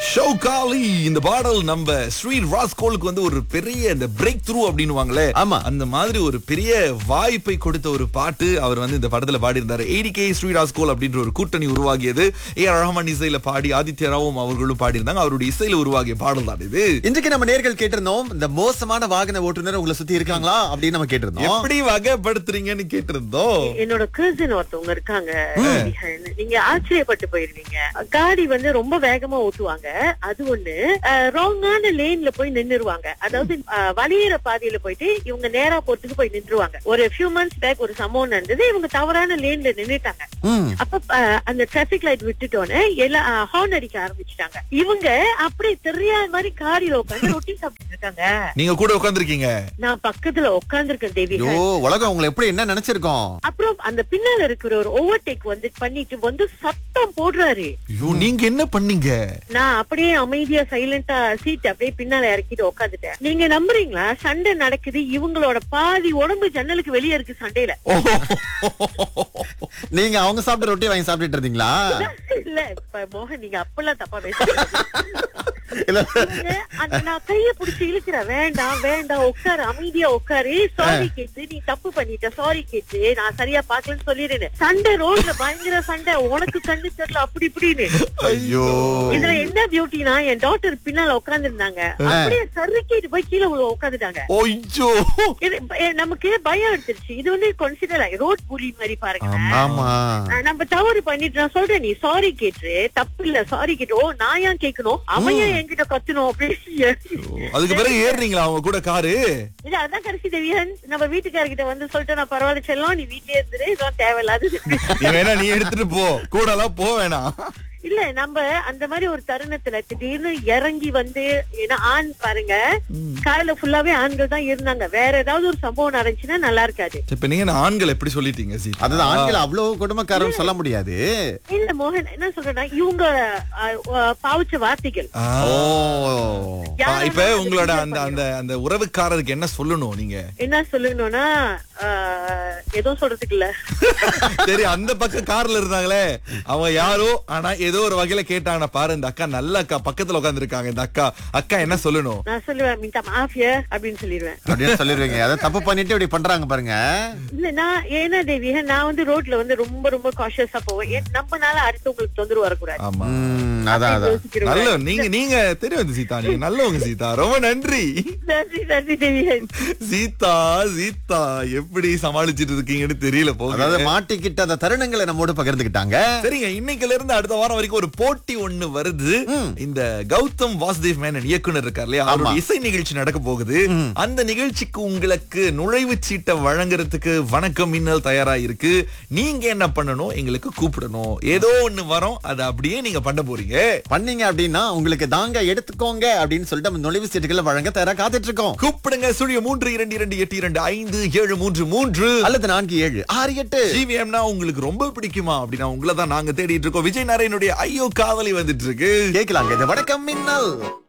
ஷோகாலி இந்த பாடல் நம்ம ஸ்ரீ ராஸ்கோலுக்கு வந்து ஒரு பெரிய இந்த பிரேக் த்ரூ அப்படின்னுவாங்களே ஆமா. அந்த மாதிரி ஒரு பெரிய வாய்ப்பை கொடுத்த ஒரு பாட்டு அவர் வந்து இந்த படத்துல பாடியிருந்தாரு ஏடி கே ஸ்ரீ ராஸ்கோல் அப்படின்ற ஒரு கூட்டணி உருவாகியது ஏ ஆர் ரஹ்மான் இசையில பாடி ஆதித்ய ராவும் அவர்களும் பாடியிருந்தாங்க அவருடைய இசையில உருவாகிய பாடல் தான் இது இன்றைக்கு நம்ம நேர்கள் கேட்டிருந்தோம் இந்த மோசமான வாகன ஓட்டுநர் உங்களை சுத்தி இருக்காங்களா அப்படின்னு நம்ம கேட்டிருந்தோம் எப்படி வகைப்படுத்துறீங்கன்னு கேட்டிருந்தோம் என்னோட கசின் ஒருத்தவங்க இருக்காங்க நீங்க ஆச்சரியப்பட்டு போயிருவீங்க காடி வந்து ரொம்ப வேகமா ஓட்டுவாங்க அது ஒண்ணு ராங்கான லேன்ல போய் நின்னுருவாங்க அதாவது அஹ், வழியிற பாதையில போயிட்டு இவங்க நேரா போறதுக்கு போய் நின்றுவாங்க ஒரு ஃபியூ மந்த்ஸ் பேக் ஒரு சம்பவம் நடந்தது இவங்க தவறான லேன்ல நின்னுட்டாங்க ம். அப்ப அஹ், அந்த டிராபிக் லைட் விட்டுட்டோன்னே எல்லாம் ஹார்ன் அடிக்க ஆரம்பிச்சிட்டாங்க இவங்க அப்படியே தெரியாத மாதிரி காரில உட்காந்து ரொட்டி சாப்பிட்டு இருக்காங்க நீங்க கூட உட்காந்துருக்கீங்க நான் பக்கத்துல உட்கார்ந்திருக்கேன் தேவி ஐயோ உலகம் உங்களை எப்படி என்ன நினைச்சிருக்கோம் அப்புறம் அந்த பின்னால இருக்கிற ஒரு ஓவர்டேக் வந்து பண்ணிட்டு வந்து சத்தம் போடுறாரு ஐயோ நீங்க என்ன பண்ணீங்க நான் அப்படியே அமைதியா சைலண்டா சீட் அப்படியே பின்னால இறக்கிட்டு உட்காந்துட்டேன் நீங்க நம்புறீங்களா சண்டை நடக்குது இவங்களோட பாதி உடம்பு ஜன்னலுக்கு வெளியே இருக்கு சண்டையில நீங்க அவங்க சாப்பிட்ட ரொட்டி வாங்கி சாப்பிட்டுட்டு இருந்தீங்களா இல்ல இப்ப மோகன் நீங்க அப்பெல்லாம் தப்பா பேசுறீங்க இல்ல இவங்க அந்த நான் கைய புடிச்சு இழுக்கிறேன் வேண்டாம் வேண்டாம் உட்காரு அமைதியா உட்காரு சாரி கேட்டு நீ தப்பு பண்ணிட்ட சாரி கேட்டு நான் சரியா பாக்கலன்னு சொல்லிடுறேன் சண்டை ரோட்ல பயங்கர சண்டை உனக்கு கண்ணு தெரியல அப்படி இப்படின்னு ஐயோ இதுல என்ன பியூட்டினா என் டாக்டர் பின்னால உட்கார்ந்து இருந்தாங்க அப்படியே சறுக்கிட்டு போய் கீழே உட்காந்துட்டாங்க ஐயோ நமக்கு பயம் எடுத்துருச்சு இது வந்து கன்சிடர் ரோட் புலி மாதிரி பாருங்க ஆமா அஹ் நம்ம தவறு பண்ணிட்டு நான் சொல்றேன் நீ சாரி கேட்டு தப்பு இல்ல சாரி கேட்டு ஓ நான் ஏன் கேட்கணும் அவன் ஏன் என்கிட்ட கத்தணும் அப்படின்னு அதுக்கு பிறகு ஏறுறீங்களா அவங்க கூட காரு இல்ல அதான் கடைசி தேவியன் நம்ம வீட்டுக்காரர்கிட்ட வந்து சொல்லிட்டு நான் பரவாயில்ல செல்லம் நீ வீட்லயே இருந்துரு இதெல்லாம் தேவையில்லாதது நீ வேணா நீ எடுத்துட்டு போ கூட எல்லாம் போ வேணாம் இல்ல நம்ம அந்த மாதிரி ஒரு தருணத்துல திடீர்னு இறங்கி வந்து ஏன்னா ஆண் பாருங்க காலையில ஃபுல்லாவே ஆண்கள் தான் இருந்தாங்க வேற ஏதாவது ஒரு சம்பவம் நடந்துச்சுன்னா நல்லா இருக்காது இப்ப நீங்க நான் ஆண்கள் எப்படி சொல்லிட்டீங்க சீதா அதுதான் ஆண்கள் அவ்வளவு குடும்பக்காரன் சொல்ல முடியாது இல்ல மோகன் என்ன சொல்றேன்னா இவங்க அஹ், அஹ், பாவிச்ச வார்த்தைகள் ஆ. ஓ ஆ, இப்ப உங்களோட அந்த அந்த அந்த உறவுக்காரருக்கு என்ன சொல்லணும் நீங்க என்ன சொல்லணும்னா அஹ், எதுவும் சொல்றதுக்கு இல்ல சரி அந்த பக்கம் கார்ல இருந்தாங்களே அவங்க யாரோ ஆனா ஏதோ ஒரு வகையில கேட்டாங்கன்னா பாரு இந்த அக்கா நல்ல அக்கா பக்கத்துல உட்கார்ந்து இருக்காங்க இந்த அக்கா அக்கா என்ன சொல்லணும் நான் சொல்லுவேன் மின்டா மாஃபியா அப்படின்னு சொல்லிடுவேன் அப்படின்னு சொல்லிருவீங்க அதை தப்பு பண்ணிட்டு இப்படி பண்றாங்க பாருங்க இல்ல நான் ஏன்னா தேவி நான் வந்து ரோட்ல வந்து ரொம்ப ரொம்ப காஷியஸா போவேன் ஏன் நம்மனால அடுத்தவங்களுக்கு தொந்தரவு வரக்கூடாது ஆமா ம், அதான் அதான் யோசிக்கிறேன். நல்ல நீங்க நீங்க தெரியும் சீதா நீங்க நல்லவங்க சீதா ரொம்ப நன்றி நன்றி நன்றி தேவியன் சீதா சீதா எப்படி சமாளிச்சிட்டு இருக்கீங்கன்னு தெரியல அதாவது போக மாட்டிக்கிட்ட அந்த தருணங்களை நம்மோடு பகிர்ந்துக்கிட்டாங்க சரிங்க இன்னைக்குல இருந்து அடுத்த வாரம் வரைக்கும் ஒரு போட்டி ஒண்ணு வருது இந்த கௌதம் வாசுதேவ் மேனன் இயக்குனர் இருக்கார் இல்லையா அவருடைய இசை நிகழ்ச்சி நடக்க போகுது அந்த நிகழ்ச்சிக்கு உங்களுக்கு நுழைவு சீட்டை வழங்குறதுக்கு வணக்கம் மின்னல் தயாரா இருக்கு நீங்க என்ன பண்ணணும் எங்களுக்கு கூப்பிடணும் ஏதோ ஒண்ணு வரும் அதை அப்படியே நீங்க பண்ண போறீங்க பண்ணீங்க அப்படின்னா உங்களுக்கு தாங்க எடுத்துக்கோங்க அப்படின்னு சொல்லிட்டு நம்ம நுழைவு சீட்டுகளை வழங்க தயாரா காத்துட்டு இருக்கோம் கூப்பிடுங்க சுழிய மூன்று இரண்டு இரண்டு எட்டு இரண்டு ஐந்து ஏழு மூன்று மூன்று அல்லது நான்கு ஏழு ஆறு எட்டு ஜிவிஎம்னா உங்களுக்கு ரொம்ப பிடிக்குமா அப்படின்னா உங்களை தான் நாங்க தேடிட்டு இருக்கோம் விஜய் நாராயணுடைய ஐயோ காதலி வந்துட்டு இருக்கு கேட்கலாங்க இது வணக்கம் மின்னல்